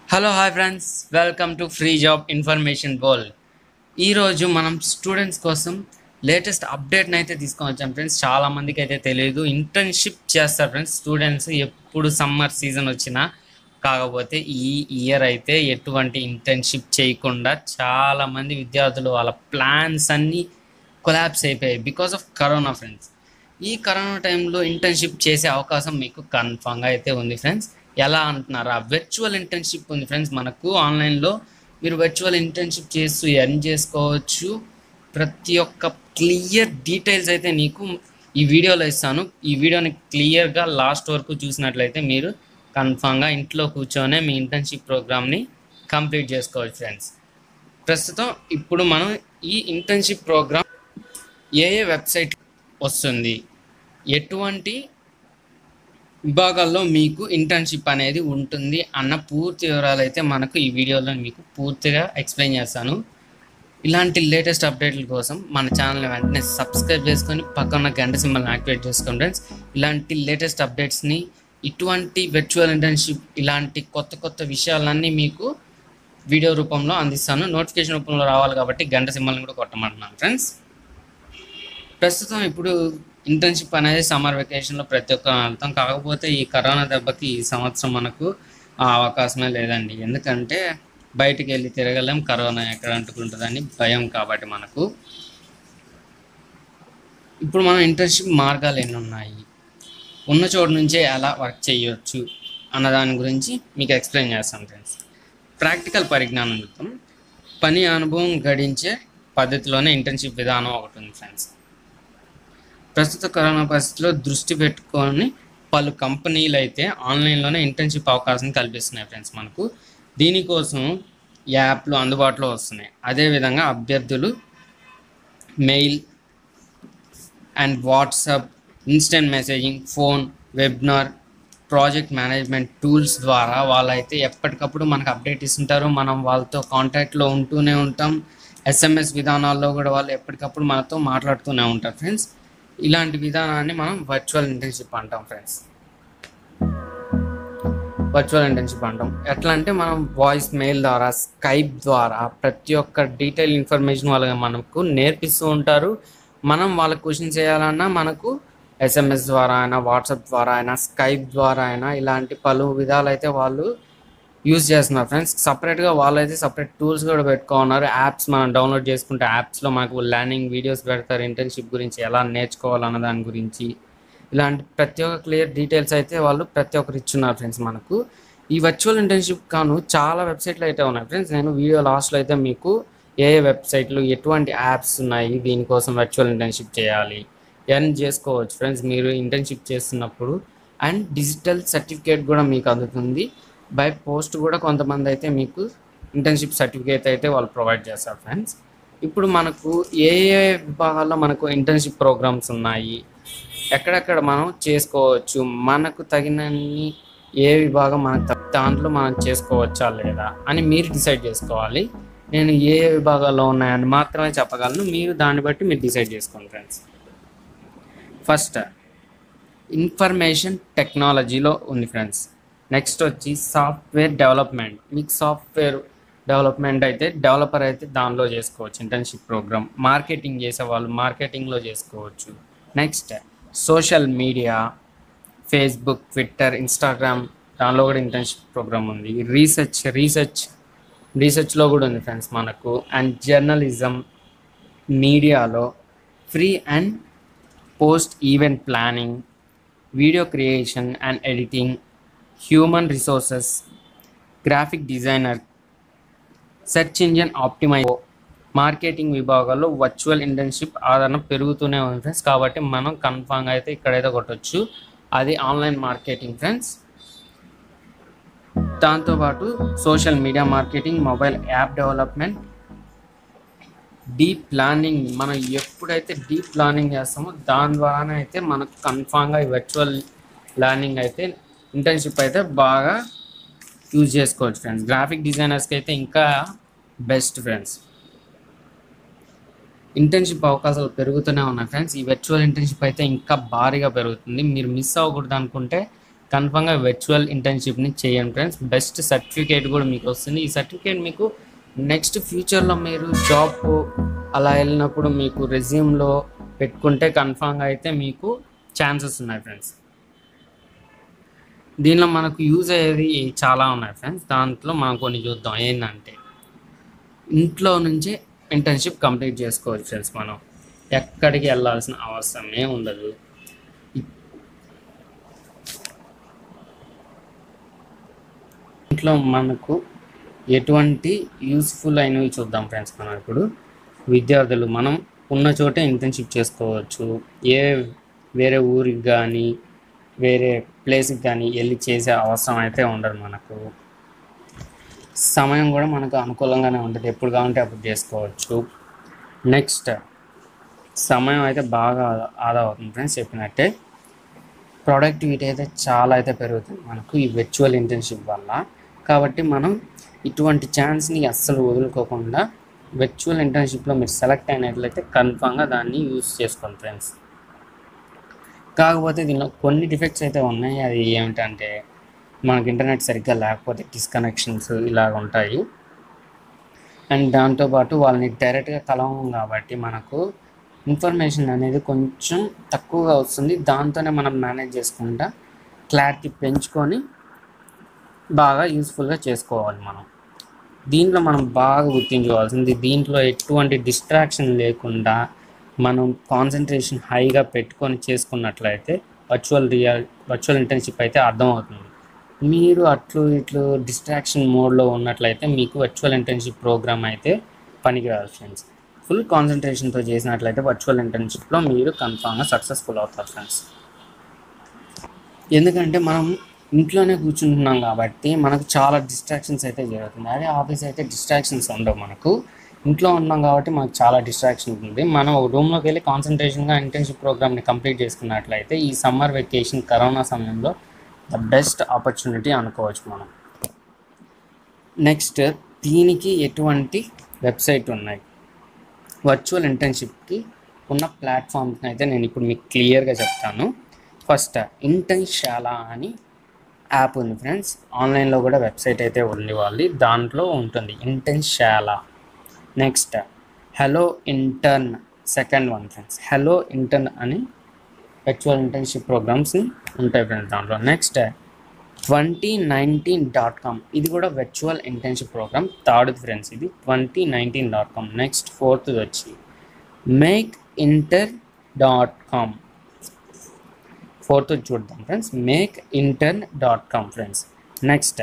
hello hi friends welcome to free job information world ఈరోజు మనం students కోసం latest అప్డేట్ని అయితే తీసుకొని వచ్చాం ఫ్రెండ్స్ చాలా మందికి అయితే తెలియదు ఇంటర్న్షిప్ చేస్తారు ఫ్రెండ్స్ స్టూడెంట్స్ ఎప్పుడు సమ్మర్ సీజన్ వచ్చినా కాకపోతే ఈ ఇయర్ అయితే ఎటువంటి ఇంటర్న్షిప్ చేయకుండా చాలా మంది విద్యార్థులు వాళ్ళ ప్లాన్స్ అన్నీ కొలాబ్స్ అయిపోయాయి బికాస్ ఆఫ్ కరోనా ఫ్రెండ్స్ ఈ కరోనా టైంలో ఇంటర్న్షిప్ చేసే అవకాశం మీకు కన్ఫామ్గా అయితే ఉంది ఫ్రెండ్స్ ఎలా అంటున్నారా వర్చువల్ ఇంటర్న్షిప్ ఉంది ఫ్రెండ్స్ మనకు ఆన్లైన్లో మీరు వర్చువల్ ఇంటర్న్షిప్ చేస్తూ ఎర్న్ చేసుకోవచ్చు ప్రతి ఒక్క క్లియర్ డీటెయిల్స్ అయితే నీకు ఈ వీడియోలో ఇస్తాను ఈ వీడియోని క్లియర్గా లాస్ట్ వరకు చూసినట్లయితే మీరు కన్ఫామ్గా ఇంట్లో కూర్చొనే మీ ఇంటర్న్షిప్ ప్రోగ్రామ్ని కంప్లీట్ చేసుకోవచ్చు ఫ్రెండ్స్ ప్రస్తుతం ఇప్పుడు మనం ఈ ఇంటర్న్షిప్ ప్రోగ్రామ్ ఏ ఏ వెబ్సైట్ వస్తుంది ఎటువంటి విభాగాల్లో మీకు ఇంటర్న్షిప్ అనేది ఉంటుంది అన్న పూర్తి వివరాలు అయితే మనకు ఈ వీడియోలో మీకు పూర్తిగా ఎక్స్ప్లెయిన్ చేస్తాను ఇలాంటి లేటెస్ట్ అప్డేట్ల కోసం మన ఛానల్ని వెంటనే సబ్స్క్రైబ్ చేసుకొని పక్కన గంట సింబల్ని యాక్టివేట్ చేసుకోండి ఫ్రెండ్స్ ఇలాంటి లేటెస్ట్ అప్డేట్స్ని ఇటువంటి వర్చువల్ ఇంటర్న్షిప్ ఇలాంటి కొత్త కొత్త విషయాలన్నీ మీకు వీడియో రూపంలో అందిస్తాను నోటిఫికేషన్ రూపంలో రావాలి కాబట్టి గంట సింబల్ని కూడా కొట్టమంటున్నాను ఫ్రెండ్స్ ప్రస్తుతం ఇప్పుడు ఇంటర్న్షిప్ అనేది సమ్మర్ వెకేషన్లో ప్రతి ఒక్క వెళ్తాం కాకపోతే ఈ కరోనా దెబ్బకి ఈ సంవత్సరం మనకు ఆ అవకాశమే లేదండి ఎందుకంటే బయటికి వెళ్ళి తిరగలేం కరోనా ఎక్కడ అంటుకుంటుందని భయం కాబట్టి మనకు ఇప్పుడు మనం ఇంటర్న్షిప్ మార్గాలు ఎన్ని ఉన్నాయి ఉన్న చోటు నుంచే ఎలా వర్క్ చేయొచ్చు అన్న దాని గురించి మీకు ఎక్స్ప్లెయిన్ చేస్తాను ఫ్రెండ్స్ ప్రాక్టికల్ పరిజ్ఞానం నిమిత్తం పని అనుభవం గడించే పద్ధతిలోనే ఇంటర్న్షిప్ విధానం ఒకటి ఉంది ఫ్రెండ్స్ ప్రస్తుత కరోనా పరిస్థితిలో దృష్టి పెట్టుకొని పలు కంపెనీలు అయితే ఆన్లైన్లోనే ఇంటర్న్షిప్ అవకాశం కల్పిస్తున్నాయి ఫ్రెండ్స్ మనకు దీనికోసం యాప్లు అందుబాటులో వస్తున్నాయి అదేవిధంగా అభ్యర్థులు mail and WhatsApp instant messaging phone webinar project management tools ద్వారా వాళ్ళైతే ఎప్పటికప్పుడు మనకు అప్డేట్ ఇస్తుంటారు మనం వాళ్ళతో కాంటాక్ట్లో ఉంటూనే ఉంటాం ఎస్ఎంఎస్ విధానాల్లో కూడా వాళ్ళు ఎప్పటికప్పుడు మనతో మాట్లాడుతూనే ఉంటారు ఫ్రెండ్స్ ఇలాంటి విధానాన్ని మనం వర్చువల్ ఇంటర్న్షిప్ అంటాం ఫ్రెండ్స్ వర్చువల్ ఇంటర్న్షిప్ అంటాం ఎట్లా అంటే మనం వాయిస్ మెయిల్ ద్వారా స్కైప్ ద్వారా ప్రతి ఒక్క డీటెయిల్ ఇన్ఫర్మేషన్ వాళ్ళకి మనకు నేర్పిస్తూ ఉంటారు మనం వాళ్ళకి క్వశ్చన్స్ చేయాలన్నా మనకు ఎస్ఎంఎస్ ద్వారా అయినా వాట్సాప్ ద్వారా అయినా స్కైప్ ద్వారా అయినా ఇలాంటి పలు విధాలు అయితే వాళ్ళు యూజ్ చేస్తున్నారు ఫ్రెండ్స్ సపరేట్గా వాళ్ళైతే సపరేట్ టూల్స్ కూడా పెట్టుకున్నారు యాప్స్ మనం డౌన్లోడ్ చేసుకుంటే యాప్స్లో మనకు లర్నింగ్ వీడియోస్ పెడతారు ఇంటర్న్షిప్ గురించి ఎలా నేర్చుకోవాలన్న దాని గురించి ఇలాంటి ప్రతి ఒక్క క్లియర్ డీటెయిల్స్ అయితే వాళ్ళు ప్రతి ఒక్కరు ఇచ్చున్నారు ఫ్రెండ్స్ మనకు ఈ వర్చువల్ ఇంటర్న్షిప్ కాను చాలా వెబ్సైట్లు అయితే ఉన్నాయి ఫ్రెండ్స్ నేను వీడియో లాస్ట్లో అయితే మీకు ఏ ఏ వెబ్సైట్లు ఎటువంటి యాప్స్ ఉన్నాయి దీనికోసం వర్చువల్ ఇంటర్న్షిప్ చేయాలి ఎర్న్ చేసుకోవచ్చు ఫ్రెండ్స్ మీరు ఇంటర్న్షిప్ చేస్తున్నప్పుడు అండ్ డిజిటల్ సర్టిఫికేట్ కూడా మీకు అందుతుంది బై పోస్ట్ కూడా కొంతమంది అయితే మీకు ఇంటర్న్షిప్ సర్టిఫికేట్ అయితే వాళ్ళు ప్రొవైడ్ చేస్తారు ఫ్రెండ్స్ ఇప్పుడు మనకు ఏ ఏ విభాగాల్లో మనకు ఇంటర్న్షిప్ ప్రోగ్రామ్స్ ఉన్నాయి ఎక్కడెక్కడ మనం చేసుకోవచ్చు మనకు తగినన్ని ఏ విభాగం మనకు త- దాంట్లో మనం చేసుకోవచ్చా లేదా అని మీరు డిసైడ్ చేసుకోవాలి నేను ఏ ఏ విభాగాల్లో ఉన్నాయని మాత్రమే చెప్పగలను మీరు దాన్ని బట్టి మీరు డిసైడ్ చేసుకోండి ఫ్రెండ్స్ ఫస్ట్ ఇన్ఫర్మేషన్ టెక్నాలజీలో ఉంది ఫ్రెండ్స్ నెక్స్ట్ వచ్చి సాఫ్ట్వేర్ డెవలప్మెంట్ మీకు సాఫ్ట్వేర్ డెవలప్మెంట్ అయితే డెవలపర్ అయితే దానిలో చేసుకోవచ్చు ఇంటర్న్షిప్ ప్రోగ్రామ్ మార్కెటింగ్ చేసే వాళ్ళు మార్కెటింగ్లో చేసుకోవచ్చు next social media Facebook Twitter Instagram దానిలో కూడా ఇంటర్న్షిప్ ప్రోగ్రామ్ ఉంది రీసెర్చ్ రీసెర్చ్ రీసెర్చ్లో కూడా ఉంది ఫ్రెండ్స్ మనకు అండ్ జర్నలిజం మీడియాలో free and post event planning video creation and editing human resources graphic designer search engine optimize marketing విభాగాల్లో వర్చువల్ ఇంటర్న్షిప్ ఆదరణ పెరుగుతూనే ఉంది ఫ్రెండ్స్ కాబట్టి మనం కన్ఫామ్గా అయితే ఇక్కడైతే కొట్టొచ్చు అది ఆన్లైన్ మార్కెటింగ్ ఫ్రెండ్స్ దాంతోపాటు social media marketing mobile app development deep planning మనం ఎప్పుడైతే డీప్ ప్లానింగ్ చేస్తామో దాని ద్వారానే అయితే మనకు కన్ఫామ్గా ఈ వర్చువల్ లర్నింగ్ అయితే ఇంటర్న్షిప్ అయితే బాగా యూజ్ చేసుకోవచ్చు ఫ్రెండ్స్ గ్రాఫిక్ డిజైనర్స్కి అయితే ఇంకా బెస్ట్ ఫ్రెండ్స్ ఇంటర్న్షిప్ అవకాశాలు పెరుగుతూనే ఉన్నాయి ఫ్రెండ్స్ ఈ వర్చువల్ ఇంటర్న్షిప్ అయితే ఇంకా భారీగా పెరుగుతుంది మీరు మిస్ అవ్వకూడదు అనుకుంటే కన్ఫామ్గా వర్చువల్ ఇంటర్న్షిప్ని చేయండి ఫ్రెండ్స్ బెస్ట్ సర్టిఫికేట్ కూడా మీకు వస్తుంది ఈ సర్టిఫికేట్ మీకు నెక్స్ట్ ఫ్యూచర్లో మీరు జాబ్ అలా వెళ్ళినప్పుడు మీకు రెజ్యూమ్లో పెట్టుకుంటే కన్ఫామ్గా అయితే మీకు ఛాన్సెస్ ఉన్నాయి ఫ్రెండ్స్ దీనిలో మనకు యూజ్ అయ్యేది చాలా ఉన్నాయి ఫ్రెండ్స్ దాంట్లో మనం కొన్ని చూద్దాం ఏంటంటే ఇంట్లో నుంచే ఇంటర్న్షిప్ కంప్లీట్ చేసుకోవచ్చు ఫ్రెండ్స్ మనం ఎక్కడికి వెళ్ళాల్సిన అవసరమే ఉండదు ఇంట్లో మనకు ఎటువంటి యూస్ఫుల్ అయినవి చూద్దాం ఫ్రెండ్స్ మనం ఇప్పుడు విద్యార్థులు మనం ఉన్న చోటే ఇంటర్న్షిప్ చేసుకోవచ్చు ఏ వేరే ఊరికి కానీ వేరే ప్లేస్కి కానీ వెళ్ళి చేసే అవసరం అయితే ఉండదు మనకు సమయం కూడా మనకు అనుకూలంగానే ఉంటుంది ఎప్పుడు కావాలంటే అప్పుడు చేసుకోవచ్చు నెక్స్ట్ సమయం అయితే బాగా ఆదా- ఆదా అవుతుంది ఫ్రెండ్స్ చెప్పినట్టే ప్రొడక్టివిటీ అయితే చాలా అయితే పెరుగుతుంది మనకు ఈ వర్చువల్ ఇంటర్న్షిప్ వల్ల కాబట్టి మనం ఇటువంటి ఛాన్స్ని అస్సలు వదులుకోకుండా వర్చువల్ ఇంటర్న్షిప్లో మీరు సెలెక్ట్ అయినట్లయితే కన్ఫామ్గా దాన్ని యూస్ చేసుకోండి ఫ్రెండ్స్ కాకపోతే దీనిలో కొన్ని డిఫెక్ట్స్ అయితే ఉన్నాయి అది ఏమిటంటే మనకి ఇంటర్నెట్ సరిగ్గా లేకపోతే డిస్కనెక్షన్స్ ఇలాగ ఉంటాయి అండ్ దాంతోపాటు వాళ్ళని డైరెక్ట్గా కలవం కాబట్టి మనకు ఇన్ఫర్మేషన్ అనేది కొంచెం తక్కువగా వస్తుంది దాంతోనే మనం మేనేజ్ చేసుకుంటా క్లారిటీ పెంచుకొని బాగా యూస్ఫుల్గా చేసుకోవాలి మనం దీంట్లో మనం బాగా గుర్తించుకోవాల్సింది దీంట్లో ఎటువంటి డిస్ట్రాక్షన్ లేకుండా మనం కాన్సన్ట్రేషన్ హైగా పెట్టుకొని చేసుకున్నట్లయితే వర్చువల్ రియల్ వర్చువల్ ఇంటర్న్షిప్ అయితే అర్థమవుతుంది మీరు అట్లు ఇట్లు డిస్ట్రాక్షన్ మోడ్లో ఉన్నట్లయితే మీకు వర్చువల్ ఇంటర్న్షిప్ ప్రోగ్రామ్ అయితే పనికిరాదు ఫ్రెండ్స్ ఫుల్ కాన్సన్ట్రేషన్తో చేసినట్లయితే వర్చువల్ ఇంటర్న్షిప్లో మీరు కన్ఫామ్గా సక్సెస్ఫుల్ అవుతారు ఫ్రెండ్స్ ఎందుకంటే మనం ఇంట్లోనే కూర్చుంటున్నాం కాబట్టి మనకు చాలా డిస్ట్రాక్షన్స్ అయితే జరుగుతుంది అదే ఆఫీస్ అయితే డిస్ట్రాక్షన్స్ ఉండవు మనకు ఇంట్లో ఉన్నాం కాబట్టి మనకు చాలా డిస్ట్రాక్షన్ ఉంటుంది మనం ఒక రూమ్లోకి వెళ్ళి కాన్సన్ట్రేషన్గా ఇంటర్న్షిప్ ప్రోగ్రామ్ని కంప్లీట్ చేసుకున్నట్లయితే ఈ సమ్మర్ వెకేషన్ కరోనా సమయంలో ద బెస్ట్ ఆపర్చునిటీ అనుకోవచ్చు మనం నెక్స్ట్ దీనికి ఎటువంటి వెబ్సైట్ ఉన్నాయి వర్చువల్ ఇంటర్న్షిప్కి ఉన్న ప్లాట్ఫామ్స్ని అయితే నేను ఇప్పుడు మీకు క్లియర్గా చెప్తాను ఫస్ట్ ఇంటర్న్షాలా అని యాప్ ఉంది ఫ్రెండ్స్ ఆన్లైన్లో కూడా వెబ్సైట్ అయితే ఉంది వాళ్ళది దాంట్లో ఉంటుంది Internshala next hello intern second one friends hello intern అని వర్చువల్ ఇంటర్న్షిప్ ప్రోగ్రామ్స్ని ఉంటాయి ఫ్రెండ్స్ దాంట్లో next twenty nineteen dot com ఇది కూడా virtual internship program third friends ఇది twenty nineteen dot com next fourth వచ్చి make inter dot com fourth చూద్దాం friends make intern dot com friends next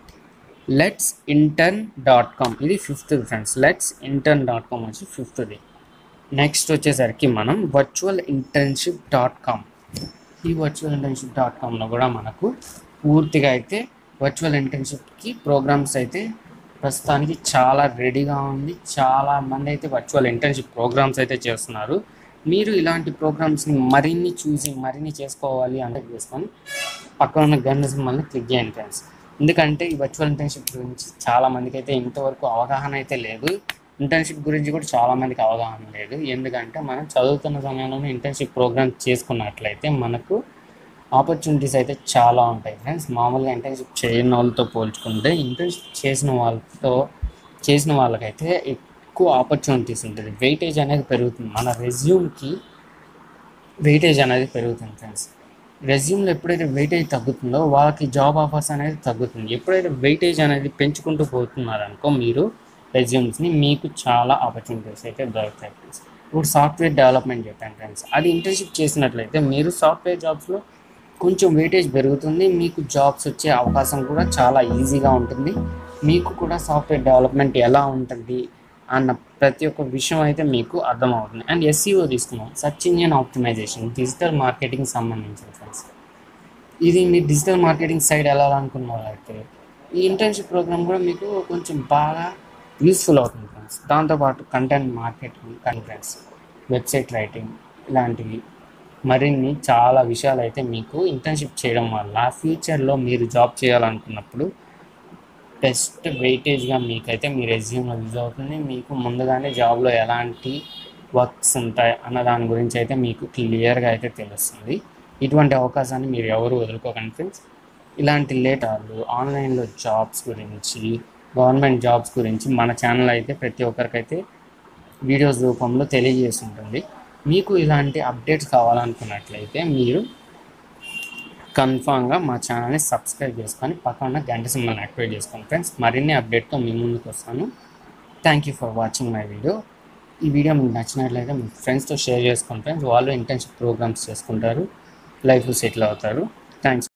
let's intern dot com ఇది fifth friends let's intern dot com వచ్చి ఫిఫ్త్ది next వచ్చేసరికి మనం virtual internship dot com ఈ virtual internship dot కామ్లో కూడా మనకు పూర్తిగా అయితే వర్చువల్ ఇంటర్న్షిప్కి ప్రోగ్రామ్స్ అయితే ప్రస్తుతానికి చాలా రెడీగా ఉంది చాలా మంది అయితే వర్చువల్ ఇంటర్న్షిప్ ప్రోగ్రామ్స్ అయితే చేస్తున్నారు మీరు ఇలాంటి ప్రోగ్రామ్స్ని మరిన్ని చూసి మరిన్ని చేసుకోవాలి అంటే చేసుకొని పక్కన ఉన్న గన్ మళ్ళీ క్లిక్ చేయండి ఫ్రెండ్స్ ఎందుకంటే ఈ వర్చువల్ ఇంటర్న్షిప్ గురించి చాలా మందికి అయితే ఇంతవరకు అవగాహన అయితే లేదు ఇంటర్న్షిప్ గురించి కూడా చాలా మందికి అవగాహన లేదు ఎందుకంటే మనం చదువుతున్న సమయంలోనే ఇంటర్న్షిప్ ప్రోగ్రామ్ చేసుకున్నట్లయితే మనకు ఆపర్చునిటీస్ అయితే చాలా ఉంటాయి ఫ్రెండ్స్ మామూలుగా ఇంటర్న్షిప్ చేయని వాళ్ళతో పోల్చుకుంటే ఇంటర్న్షిప్ చేసిన వాళ్ళతో చేసిన వాళ్ళకైతే ఎక్కువ ఆపర్చునిటీస్ ఉంటుంది వెయిటేజ్ అనేది పెరుగుతుంది మన రెజ్యూమ్కి వెయిటేజ్ అనేది పెరుగుతుంది ఫ్రెండ్స్ రెజ్యూమ్లో ఎప్పుడైతే వెయిటేజ్ తగ్గుతుందో వాళ్ళకి జాబ్ ఆఫర్స్ అనేది తగ్గుతుంది ఎప్పుడైతే వెయిటేజ్ అనేది పెంచుకుంటూ పోతున్నారనుకో మీరు రెజ్యూమ్స్ని మీకు చాలా ఆపర్చునిటీస్ అయితే దొరుకుతాయి ఫ్రెండ్స్ ఇప్పుడు సాఫ్ట్వేర్ డెవలప్మెంట్ చెప్పాను ఫ్రెండ్స్ అది ఇంటర్న్షిప్ చేసినట్లయితే మీరు సాఫ్ట్వేర్ జాబ్స్లో కొంచెం వెయిటేజ్ పెరుగుతుంది మీకు జాబ్స్ వచ్చే అవకాశం కూడా చాలా ఈజీగా ఉంటుంది మీకు కూడా సాఫ్ట్వేర్ డెవలప్మెంట్ ఎలా ఉంటుంది అన్న ప్రతి ఒక్క విషయం అయితే మీకు అర్థమవుతుంది అండ్ ఎస్సీఓ తీసుకున్నాం search engine optimization digital marketing సంబంధించిన ఫ్రెండ్స్ ఇది మీ డిజిటల్ మార్కెటింగ్ సైడ్ వెళ్ళాలనుకున్న వాళ్ళైతే ఈ ఇంటర్న్షిప్ ప్రోగ్రామ్ కూడా మీకు కొంచెం బాగా యూస్ఫుల్ అవుతుంది ఫ్రెండ్స్ దాంతోపాటు content marketing contents website writing ఇలాంటివి మరిన్ని చాలా విషయాలు అయితే మీకు ఇంటర్న్షిప్ చేయడం వల్ల ఫ్యూచర్లో మీరు జాబ్ చేయాలనుకున్నప్పుడు బెస్ట్ వెయిటేజ్గా మీకైతే మీ రెజ్యూమ్లో యూజ్ అవుతుంది మీకు ముందుగానే జాబ్లో ఎలాంటి వర్క్స్ ఉంటాయి అన్న దాని గురించి అయితే మీకు క్లియర్గా అయితే తెలుస్తుంది ఇటువంటి అవకాశాన్ని మీరు ఎవరు వదులుకోకండి ఫ్రెండ్స్ ఇలాంటి లేటర్లు ఆన్లైన్లో జాబ్స్ గురించి గవర్నమెంట్ జాబ్స్ గురించి మన ఛానల్ అయితే ప్రతి ఒక్కరికైతే వీడియోస్ రూపంలో తెలియజేసి ఉంటుంది మీకు ఇలాంటి అప్డేట్స్ కావాలనుకున్నట్లయితే మీరు కన్ఫామ్గా మా ఛానల్ని సబ్స్క్రైబ్ చేసుకొని పక్కన గంట సింబల్ని యాక్టివేట్ చేసుకోండి ఫ్రెండ్స్ మరిన్ని అప్డేట్తో మీ ముందుకు వస్తాను thank you for watching my video ఈ వీడియో మీకు నచ్చినట్లయితే మీ ఫ్రెండ్స్తో షేర్ చేసుకోండి ఫ్రెండ్స్ వాళ్ళు ఇంటర్న్షిప్ ప్రోగ్రామ్స్ చేసుకుంటారు లైఫ్ సెటిల్ అవుతారు థ్యాంక్స్